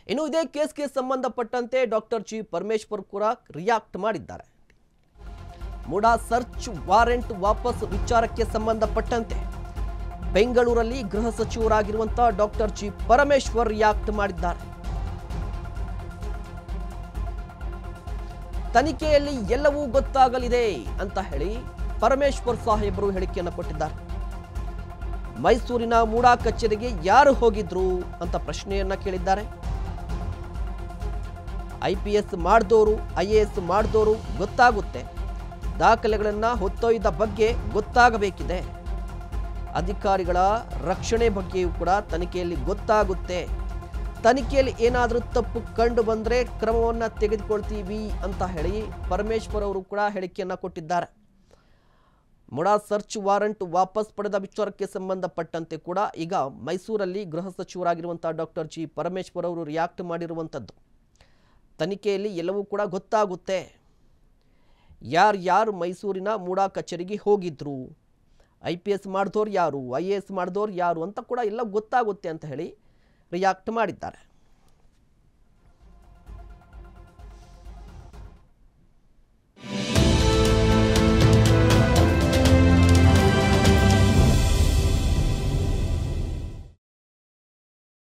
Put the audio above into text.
ಇನ್ನು ಇದೇ ಕೇಸ್ಗೆ ಸಂಬಂಧಪಟ್ಟಂತೆ ಡಾಕ್ಟರ್ ಜಿ ಪರಮೇಶ್ವರ್ ಕೂಡ ರಿಯಾಕ್ಟ್ ಮಾಡಿದ್ದಾರೆ ಮುಡಾ ಸರ್ಚ್ ವಾರೆಂಟ್ ವಾಪಸ್ ವಿಚಾರಕ್ಕೆ ಸಂಬಂಧಪಟ್ಟಂತೆ ಬೆಂಗಳೂರಲ್ಲಿ ಗೃಹ ಸಚಿವರಾಗಿರುವಂತಹ ಡಾಕ್ಟರ್ ಜಿ ಪರಮೇಶ್ವರ್ ರಿಯಾಕ್ಟ್ ಮಾಡಿದ್ದಾರೆ ತನಿಖೆಯಲ್ಲಿ ಎಲ್ಲವೂ ಗೊತ್ತಾಗಲಿದೆ ಅಂತ ಹೇಳಿ ಪರಮೇಶ್ವರ್ ಸಾಹೇಬರು ಹೇಳಿಕೆಯನ್ನು ಕೊಟ್ಟಿದ್ದಾರೆ ಮೈಸೂರಿನ ಮೂಡಾ ಕಚೇರಿಗೆ ಯಾರು ಹೋಗಿದ್ರು ಅಂತ ಪ್ರಶ್ನೆಯನ್ನ ಕೇಳಿದ್ದಾರೆ ಐ ಪಿ ಎಸ್ ಮಾಡಿದವರು ಐ ಎ ಎಸ್ ಮಾಡಿದವರು ಗೊತ್ತಾಗುತ್ತೆ ದಾಖಲೆಗಳನ್ನು ಹೊತ್ತೊಯ್ದ ಬಗ್ಗೆ ಗೊತ್ತಾಗಬೇಕಿದೆ ಅಧಿಕಾರಿಗಳ ರಕ್ಷಣೆ ಬಗ್ಗೆಯೂ ಕೂಡ ತನಿಖೆಯಲ್ಲಿ ಗೊತ್ತಾಗುತ್ತೆ ತನಿಖೆಯಲ್ಲಿ ಏನಾದರೂ ತಪ್ಪು ಕಂಡು ಬಂದರೆ ಕ್ರಮವನ್ನು ತೆಗೆದುಕೊಳ್ತೀವಿ ಅಂತ ಹೇಳಿ ಪರಮೇಶ್ವರ್ ಅವರು ಕೂಡ ಹೇಳಿಕೆಯನ್ನು ಕೊಟ್ಟಿದ್ದಾರೆ ಮುಡಾ ಸರ್ಚ್ ವಾರಂಟ್ ವಾಪಸ್ ಪಡೆದ ವಿಚಾರಕ್ಕೆ ಸಂಬಂಧಪಟ್ಟಂತೆ ಕೂಡ ಈಗ ಮೈಸೂರಲ್ಲಿ ಗೃಹ ಸಚಿವರಾಗಿರುವಂಥ ಡಾಕ್ಟರ್ ಜಿ ಪರಮೇಶ್ವರ್ ಅವರು ರಿಯಾಕ್ಟ್ ಮಾಡಿರುವಂಥದ್ದು ತನಿಖೆಯಲ್ಲಿ ಎಲ್ಲವೂ ಕೂಡ ಗೊತ್ತಾಗುತ್ತೆ ಯಾರ್ಯಾರು ಮೈಸೂರಿನ ಮೂಡಾ ಕಚೇರಿಗೆ ಹೋಗಿದ್ರು ಐ ಪಿ ಎಸ್ ಮಾಡಿದವ್ರು ಯಾರು ಐ ಎ ಎಸ್ ಮಾಡಿದವ್ರು ಯಾರು ಅಂತ ಕೂಡ ಎಲ್ಲ ಗೊತ್ತಾಗುತ್ತೆ ಅಂತ ಹೇಳಿ ರಿಯಾಕ್ಟ್ ಮಾಡಿದ್ದಾರೆ